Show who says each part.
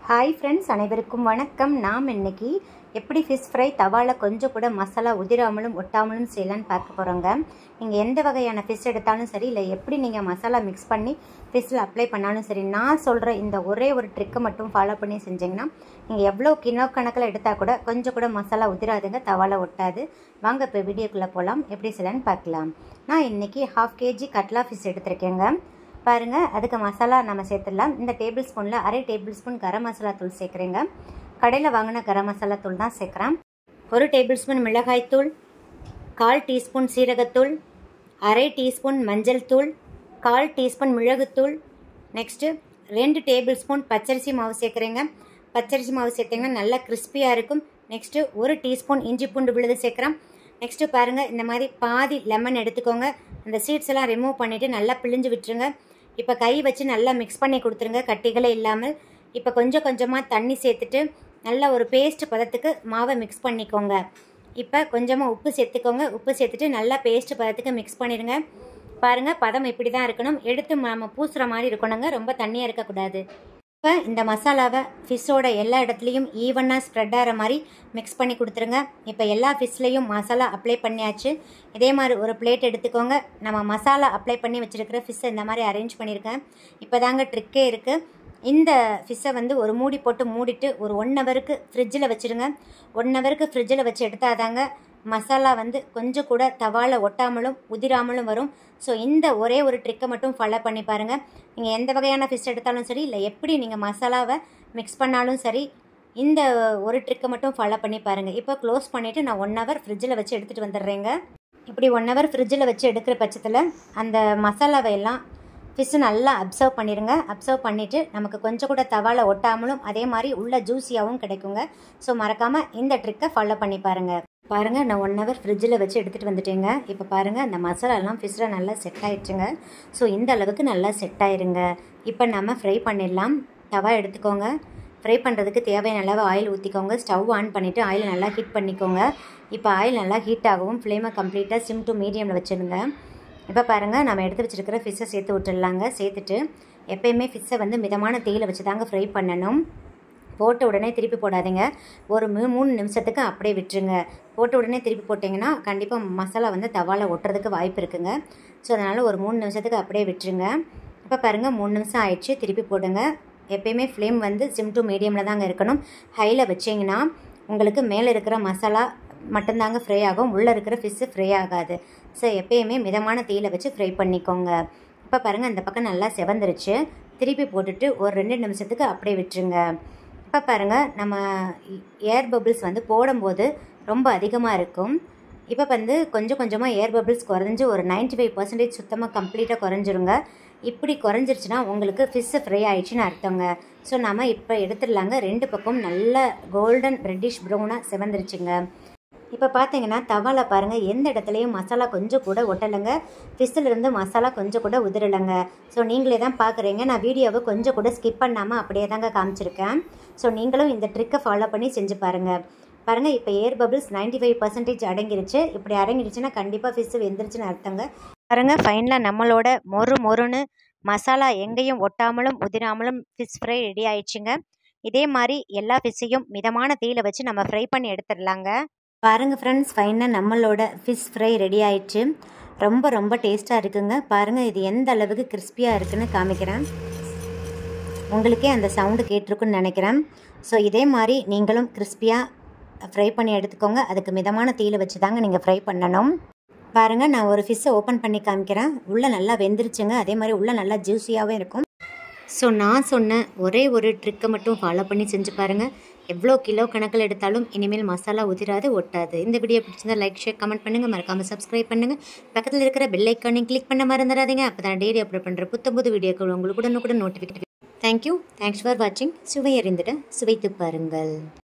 Speaker 1: hi friends அனைவருக்கும் வணக்கம் நாம் இன்னைக்கு எப்படி ஃபிஷ் ஃப்ரை தவாவில் கொஞ்சம் கூட மசாலா உதிராமலும் ஒட்டாமலும் செய்யலான்னு பார்க்க போகிறோங்க நீங்கள் எந்த வகையான ஃபிஷ் எடுத்தாலும் சரி இல்லை எப்படி நீங்கள் மசாலா மிக்ஸ் பண்ணி ஃபிஷ்ஷில் அப்ளை பண்ணாலும் சரி நான் சொல்கிற இந்த ஒரே ஒரு ட்ரிக்கை மட்டும் ஃபாலோ பண்ணி செஞ்சிங்கன்னா நீங்கள் எவ்வளோ கிலோ கணக்கில் எடுத்தால் கூட கொஞ்சம் கூட மசாலா உதிராதுங்க தவாவில் ஒட்டாது வாங்க இப்போ வீடியோக்குள்ளே போகலாம் எப்படி செய்யலான்னு பார்க்கலாம் நான் இன்றைக்கி ஹாஃப் கேஜி கட்லா ஃபிஷ் எடுத்திருக்கேங்க பாருங்கள் அதுக்கு மசாலா நம்ம சேர்த்துடலாம் இந்த டேபிள் ஸ்பூனில் அரை டேபிள் ஸ்பூன் கரம் மசாலா தூள் சேர்க்குறேங்க கடையில் வாங்கின கரம் மசாலா தூள் தான் சேர்க்குறேன் ஒரு டேபிள் ஸ்பூன் மிளகாய்த்தூள் கால் டீஸ்பூன் சீரகத்தூள் அரை டீஸ்பூன் மஞ்சள் தூள் கால் டீஸ்பூன் மிளகுத்தூள் நெக்ஸ்ட்டு ரெண்டு டேபிள் ஸ்பூன் பச்சரிசி மாவு சேர்க்குறேங்க பச்சரிசி மாவு சேர்த்திங்கன்னா நல்லா கிறிஸ்பியாக இருக்கும் நெக்ஸ்ட்டு ஒரு டீஸ்பூன் இஞ்சி பூண்டு விழுது சேர்க்குறேன் நெக்ஸ்ட்டு பாருங்கள் இந்த மாதிரி பாதி லெமன் எடுத்துக்கோங்க அந்த சீட்ஸ் எல்லாம் ரிமூவ் பண்ணிவிட்டு நல்லா பிழிஞ்சு விட்டுருங்க இப்போ கை வச்சு நல்லா மிக்ஸ் பண்ணி கொடுத்துருங்க கட்டிகளே இல்லாமல் இப்போ கொஞ்சம் கொஞ்சமாக தண்ணி சேர்த்துட்டு நல்லா ஒரு பேஸ்ட் பதத்துக்கு மாவை மிக்ஸ் பண்ணிக்கோங்க இப்போ கொஞ்சமாக உப்பு சேர்த்துக்கோங்க உப்பு சேர்த்துட்டு நல்லா பேஸ்ட் பதத்துக்கு மிக்ஸ் பண்ணிடுங்க பாருங்கள் பதம் இப்படி தான் இருக்கணும் எடுத்து நம்ம பூசுகிற மாதிரி இருக்கணுங்க ரொம்ப தண்ணியாக இருக்கக்கூடாது இப்போ இந்த மசாலாவை ஃபிஷ்ஷோட எல்லா இடத்துலையும் ஈவனாக ஸ்ப்ரெட் ஆகிற மாதிரி மிக்ஸ் பண்ணி கொடுத்துருங்க இப்போ எல்லா ஃபிஷ்லேயும் மசாலா அப்ளை பண்ணியாச்சு இதே மாதிரி ஒரு பிளேட் எடுத்துக்கோங்க நம்ம மசாலா அப்ளை பண்ணி வச்சுருக்கிற ஃபிஷ்ஷை இந்த மாதிரி அரேஞ்ச் பண்ணியிருக்கேன் இப்போ தாங்க ட்ரிக்கே இருக்குது இந்த ஃபிஷ்ஷை வந்து ஒரு மூடி போட்டு மூடிட்டு ஒரு ஒன் ஹவருக்கு ஃப்ரிட்ஜில் வச்சுருங்க ஒன் ஹவருக்கு ஃப்ரிட்ஜில் வச்சு எடுத்தால் தாங்க மசாலா வந்து கொஞ்சம் கூட தவாவில் ஒட்டாமலும் உதிராமலும் வரும் ஸோ இந்த ஒரே ஒரு ட்ரிக்கை மட்டும் ஃபாலோ பண்ணி பாருங்கள் நீங்கள் எந்த வகையான ஃபிஷ் எடுத்தாலும் சரி இல்லை எப்படி நீங்கள் மசாலாவை மிக்ஸ் பண்ணாலும் சரி இந்த ஒரு ட்ரிக்கை மட்டும் ஃபாலோ பண்ணி பாருங்கள் இப்போ க்ளோஸ் பண்ணிவிட்டு நான் ஒன் ஹவர் ஃப்ரிட்ஜில் வச்சு எடுத்துகிட்டு வந்துடுறேங்க இப்படி ஒன் ஹவர் ஃப்ரிட்ஜில் வச்சு எடுக்கிற பட்சத்தில் அந்த மசாலாவை எல்லாம் ஃபிஷ்ஷு நல்லா அப்சர்வ் பண்ணிடுங்க அப்சர்வ் பண்ணிவிட்டு நமக்கு கொஞ்சம் கூட தவாவில் ஒட்டாமலும் அதே மாதிரி உள்ள ஜூஸியாகவும் கிடைக்குங்க ஸோ மறக்காமல் இந்த ட்ரிக்கை ஃபாலோ பண்ணி பாருங்கள் பாருங்கள் நான் ஒன் ஹவர் ஃப்ரிட்ஜில் வச்சு எடுத்துகிட்டு வந்துட்டேங்க இப்போ பாருங்கள் அந்த மசாலாலாம் ஃபிஷ்ஷில் நல்லா செட் ஆயிடுச்சுங்க ஸோ இந்த அளவுக்கு நல்லா செட் ஆயிருங்க இப்போ நம்ம ஃப்ரை பண்ணிடலாம் தவா எடுத்துக்கோங்க ஃப்ரை பண்ணுறதுக்கு தேவையான அளவு ஆயில் ஊற்றிக்கோங்க ஸ்டவ் ஆன் பண்ணிவிட்டு ஆயில் நல்லா ஹீட் பண்ணிக்கோங்க இப்போ ஆயில் நல்லா ஹீட் ஆகவும் ஃப்ளேமை கம்ப்ளீட்டாக சிம் டு மீடியமில் வச்சுருங்க இப்போ பாருங்கள் நம்ம எடுத்து வச்சுருக்கிற ஃபிஷ்ஷை சேர்த்து விட்டுடலாங்க சேர்த்துட்டு எப்பயுமே ஃபிஷ்ஷை வந்து மிதமான தேயில வச்சு தாங்க ஃப்ரை பண்ணணும் போட்ட உடனே திருப்பி போடாதீங்க ஒரு மூ மூணு நிமிஷத்துக்கு அப்படியே விட்டுருங்க போட்ட உடனே திருப்பி போட்டிங்கன்னா கண்டிப்பாக மசாலா வந்து தவாவில் ஒட்டுறதுக்கு வாய்ப்பு இருக்குங்க ஸோ அதனால் ஒரு மூணு நிமிஷத்துக்கு அப்படியே விட்டுருங்க இப்போ பாருங்கள் மூணு நிமிஷம் ஆயிடுச்சு திருப்பி போடுங்க எப்பயுமே ஃப்ளேம் வந்து சிம் டு மீடியமில் தாங்க இருக்கணும் ஹையில் வச்சிங்கன்னா உங்களுக்கு மேலே இருக்கிற மசாலா மட்டும்தாங்க ஃப்ரை ஆகும் உள்ளே இருக்கிற ஃபிஷ்ஷு ஃப்ரை ஆகாது ஸோ எப்பயுமே மிதமான தீயில் வச்சு ஃப்ரை பண்ணிக்கோங்க இப்போ பாருங்கள் அந்த பக்கம் நல்லா செவந்துருச்சு திருப்பி போட்டுட்டு ஒரு ரெண்டு நிமிஷத்துக்கு அப்படியே விட்டுருங்க இப்போ பாருங்கள் நம்ம ஏர் பபிள்ஸ் வந்து போடும்போது ரொம்ப அதிகமாக இருக்கும் இப்போ வந்து கொஞ்சம் கொஞ்சமாக ஏர் பபிள்ஸ் குறைஞ்சி ஒரு நைன்ட்டி ஃபைவ் பர்சன்டேஜ் சுத்தமாக கம்ப்ளீட்டாக குறைஞ்சிருங்க இப்படி குறைஞ்சிருச்சுன்னா உங்களுக்கு ஃபிஷ்ஷு ஃப்ரை ஆயிடுச்சுன்னு அர்த்தங்க ஸோ நம்ம இப்போ எடுத்துடலாங்க ரெண்டு பக்கம் நல்ல கோல்டன் ரெட்டிஷ் ப்ரௌனாக செவந்துருச்சுங்க இப்போ பார்த்தீங்கன்னா தவால பாருங்கள் எந்த இடத்துலையும் மசாலா கொஞ்சம் கூட ஒட்டலைங்க ஃபிஷ்ஷிலிருந்து மசாலா கொஞ்சம் கூட உதிரலைங்க ஸோ நீங்களே தான் பார்க்குறீங்க நான் வீடியோவை கொஞ்சம் கூட ஸ்கிப் பண்ணாமல் அப்படியே தாங்க காமிச்சிருக்கேன் ஸோ நீங்களும் இந்த ட்ரிக்கை ஃபாலோ பண்ணி செஞ்சு பாருங்கள் பாருங்கள் இப்போ air bubbles ninety five percentage அடங்கிருச்சு இப்படி அடங்கிருச்சுன்னா கண்டிப்பாக ஃபிஷ்ஷு வெந்துருச்சுன்னு அர்த்தங்க பாருங்கள் ஃபைனலாக நம்மளோட மொறு மொறுன்னு மசாலா எங்கேயும் ஒட்டாமலும் உதிராமலும் ஃபிஷ் ஃப்ரை ரெடி ஆயிடுச்சுங்க இதே மாதிரி எல்லா ஃபிஷ்ஷையும் மிதமான தீயில வச்சு நம்ம ஃப்ரை பண்ணி எடுத்துடலாங்க பாருங்கள் ஃப்ரெண்ட்ஸ் ஃபைனாக நம்மளோட ஃபிஷ் ஃப்ரை ரெடி ஆயிடுச்சு ரொம்ப ரொம்ப டேஸ்ட்டாக இருக்குங்க பாருங்கள் இது எந்த அளவுக்கு கிறிஸ்பியாக இருக்குன்னு காமிக்கிறேன் உங்களுக்கே அந்த சவுண்டு கேட்டிருக்குன்னு நினைக்கிறேன் ஸோ இதே மாதிரி நீங்களும் கிறிஸ்பியாக ஃப்ரை பண்ணி எடுத்துக்கோங்க அதுக்கு மிதமான தீயில வச்சு தாங்க நீங்கள் ஃப்ரை பண்ணணும் பாருங்கள் நான் ஒரு ஃபிஷ்ஷை ஓப்பன் பண்ணி காமிக்கிறேன் உள்ளே நல்லா வெந்துருச்சுங்க அதே மாதிரி உள்ளே நல்லா ஜூஸியாகவே இருக்கும் ஸோ நான் சொன்ன ஒரே ஒரு ட்ரிக்கை மட்டும் ஃபாலோ பண்ணி செஞ்சு பாருங்கள் எவ்வளோ கிலோ கணக்கில் எடுத்தாலும் இனிமேல் மசாலா உதிராது ஒட்டாது இந்த வீடியோ பிடிச்சிருந்தா லைக் ஷேர் கமெண்ட் பண்ணுங்கள் மறக்காமல் சப்ஸ்கிரைப் பண்ணுங்கள் பக்கத்தில் இருக்கிற பெல் ஐக்கானையும் கிளிக் பண்ண மறந்துடாதீங்க அப்போ தான் டெய்லி அப்லோட் பண்ணுற புத்த புது வீடியோக்கள் உங்களுக்கு உடனுக்குடன் நோட்டிஃபிகேஷன் தேங்க்யூ தேங்க்ஸ் ஃபார் வாட்சிங் சுவை அறிந்திட சுவைத்து பாருங்கள்